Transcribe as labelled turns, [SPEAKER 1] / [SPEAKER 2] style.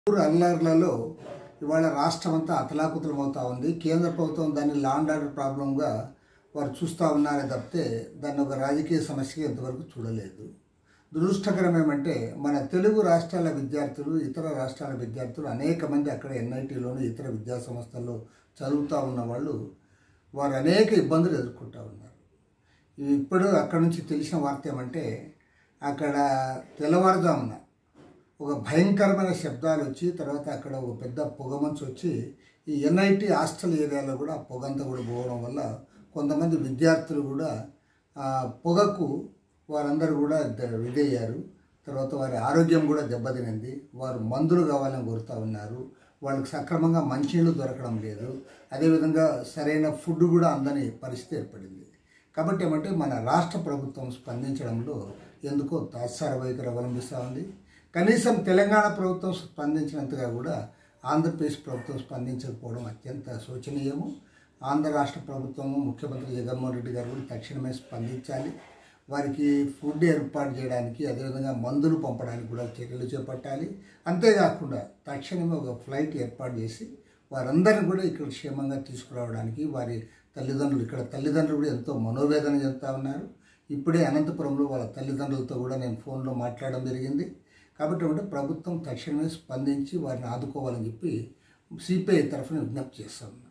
[SPEAKER 1] ఊరు అల్లర్లలో ఇవాళ రాష్ట్రం అంతా అతలాకుతలమవుతా ఉంది కేంద్ర ప్రభుత్వం దాన్ని లాండ్ ఆర్డర్ ప్రాబ్లంగా వారు చూస్తూ ఉన్నారే తప్పితే దాన్ని ఒక రాజకీయ సమస్యగా ఇంతవరకు చూడలేదు దురదృష్టకరం ఏమంటే మన తెలుగు రాష్ట్రాల విద్యార్థులు ఇతర రాష్ట్రాల విద్యార్థులు అనేక మంది అక్కడ ఎన్ఐటీలోను ఇతర విద్యా సంస్థల్లో చదువుతూ ఉన్న వాళ్ళు వారు అనేక ఇబ్బందులు ఎదుర్కొంటూ ఉన్నారు ఇప్పుడు అక్కడ నుంచి తెలిసిన వార్త ఏమంటే అక్కడ తెల్లవారుజామున ఒక భయంకరమైన శబ్దాలు వచ్చి తర్వాత అక్కడ ఒక పెద్ద పొగమంచు వచ్చి ఈ ఎన్ఐటి హాస్టల్ ఏరియాలో కూడా ఆ పొగంతా కూడా పోవడం వల్ల కొంతమంది విద్యార్థులు కూడా ఆ పొగకు వారందరూ కూడా ద- విధయ్యారు తర్వాత వారి ఆరోగ్యం కూడా దెబ్బతినింది వారు మందులు కావాలని కోరుతూ ఉన్నారు వాళ్ళకి సక్రమంగా మంచినీళ్ళు దొరకడం లేదు అదేవిధంగా సరైన ఫుడ్ కూడా అందని పరిస్థితి ఏర్పడింది కాబట్టి ఏమంటే మన రాష్ట్ర ప్రభుత్వం స్పందించడంలో ఎందుకో తాత్సార వైఖరి అవలంబిస్తూ ఉంది కనీసం తెలంగాణ ప్రభుత్వం స్పందించినంతగా కూడా ఆంధ్రప్రదేశ్ ప్రభుత్వం స్పందించకపోవడం అత్యంత శోచనీయము ఆంధ్ర రాష్ట్ర ప్రభుత్వము ముఖ్యమంత్రి జగన్మోహన్ రెడ్డి గారు కూడా తక్షణమే స్పందించాలి వారికి ఫుడ్ ఏర్పాటు చేయడానికి అదేవిధంగా మందులు పంపడానికి కూడా చర్యలు చేపట్టాలి అంతేకాకుండా తక్షణమే ఒక ఫ్లైట్ ఏర్పాటు చేసి వారందరిని కూడా ఇక్కడ క్షేమంగా తీసుకురావడానికి వారి తల్లిదండ్రులు ఇక్కడ తల్లిదండ్రులు కూడా ఎంతో మనోవేదన చెందుతా ఉన్నారు ఇప్పుడే అనంతపురంలో వాళ్ళ తల్లిదండ్రులతో కూడా నేను ఫోన్లో మాట్లాడడం జరిగింది కాబట్టి అంటే ప్రభుత్వం తక్షణమే స్పందించి వారిని ఆదుకోవాలని చెప్పి సిపిఐ తరఫున విజ్ఞప్తి చేస్తా ఉన్నాను